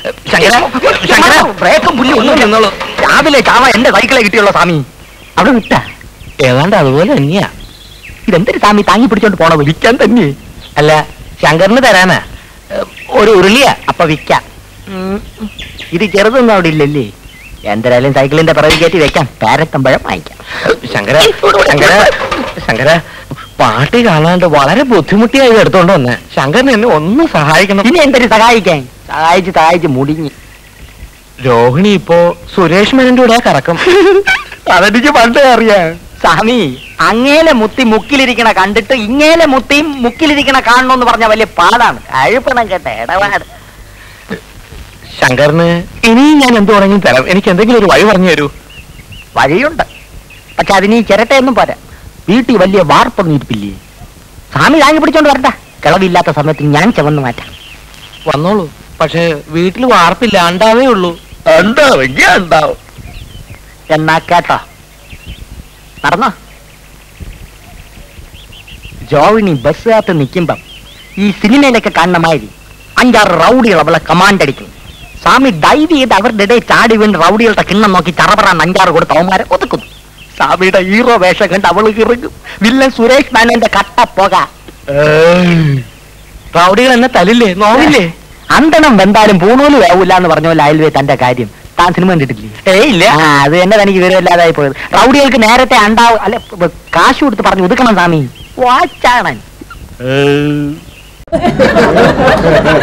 ശങ്കര ശങ്കര ബ്രേക്കും പുല്ലും ഒന്നും നിന്നോളൂ രാവിലെ ചാവ എന്റെ സൈക്കിളെ കിട്ടിയുള്ള സ്വാമി അവിടെ വിട്ട ഏതാണ്ട് അതുപോലെ തന്നെയാ ഇതെന്തൊരു സ്വാമി താങ്ങി പിടിച്ചോണ്ട് പോണ വിൽക്കാൻ തന്നെ അല്ല ശങ്കറിന് തരാനാ ഏ, ഒരു ഉരുളിയാ അപ്പൊ വിൽക്കാം ഉം. ഇത് ചെറുതൊന്നും അവിടെ ഇല്ലല്ലേ എന്തായാലും സൈക്കിളിന്റെ പിറകെ കയറ്റി വെക്കാം പേരത്തമ്പഴം വാങ്ങിക്കാം ശങ്കര ശങ്കര ശങ്കര പാട്ടി കാണാണ്ട് വളരെ ബുദ്ധിമുട്ടിയായി എടുത്തോണ്ട് വന്നേ ശങ്കരനെ എന്നെ ഒന്ന് സഹായിക്കണം ഇനി എന്തൊരു സഹായിക്കാൻ സഹായിച്ച് സഹായിച്ച് മുടിഞ്ഞ് രോഹിണി ഇപ്പോ സുരേഷ് മേനന്റെ കൂടെ കറക്കം അതെനിക്ക് പണ്ടേ അറിയാം സ്വാമി അങ്ങേലെ മുത്തി മുക്കിലിരിക്കണ കണ്ടിട്ട് ഇങ്ങേലെ മുത്തിയും മുക്കിലിരിക്കണ കാണണമെന്ന് പറഞ്ഞ വലിയ പാടാണ് അഴുപ്പണം കേട്ട ഇടപാട് ശങ്കറിന് ഇനിയും ഞാൻ എന്ത് വേണമെങ്കിലും തരാം എനിക്ക് എന്തെങ്കിലും ഒരു വഴി പറഞ്ഞു തരൂ വഴിയുണ്ട് പക്ഷെ അതിന് ഈ ചിരട്ടയൊന്നും പോരാ വീട്ടിൽ വലിയ വാർപ്പൊന്നും ഇരിപ്പില്ലേ സ്വാമി താങ്ങി പിടിച്ചോണ്ട് വരണ്ട കിളവില്ലാത്ത സമയത്ത് ഞാൻ ചവന്ന് മാറ്റാം വന്നോളൂ പക്ഷെ വീട്ടിൽ വാർപ്പില്ല ഉണ്ടാവേ ഉള്ളൂ ഉണ്ടാവെങ്കിൽ ഉണ്ടാവും എന്നാ കേട്ടോ നടന്നോ ജോവിനി ബസ്സിനകത്ത് നിൽക്കുമ്പം ഈ സിനിമയിലൊക്കെ കാണുന്ന മാതിരി അഞ്ചാറ് റൗഡികൾ അവളെ കമാൻഡ് അടിക്കും സ്വാമി ഡൈവ് ചെയ്ത് അവരുടെ ഇടയിൽ ചാടി വീണ് റൗഡികളുടെ കിണ്ണം നോക്കി ചറപറാൻ അഞ്ചാറ് കൊടുത്ത് അവന്മാരെ ഒതുക്കുന്നു സ്വാമിയുടെ ഹീറോ വേഷം കണ്ട് അവള് ഇറങ്ങും വില്ലൻ സുരേഷ് മേനോന്റെ കട്ട പോക റൗഡികൾ എന്നെ തലില്ലേ നോവില്ലേ അന്തണം വെന്താലും പൂണൂല് വേവില്ല എന്ന് പറഞ്ഞ പോലെ അയൽവേ തന്റെ കാര്യം താൻ സിനിമ കണ്ടിട്ടില്ലേ ഏ ഇല്ല ആ അത് തന്നെ തനിക്ക് വിവരമില്ലാതായി പോയത് റൗഡികൾക്ക് നേരത്തെ അണ്ടാവും അല്ലെ ബ- കാശ് കൊടുത്ത് പറഞ്ഞു ഒതുക്കണം സ്വാമി വാച്ചാണൻ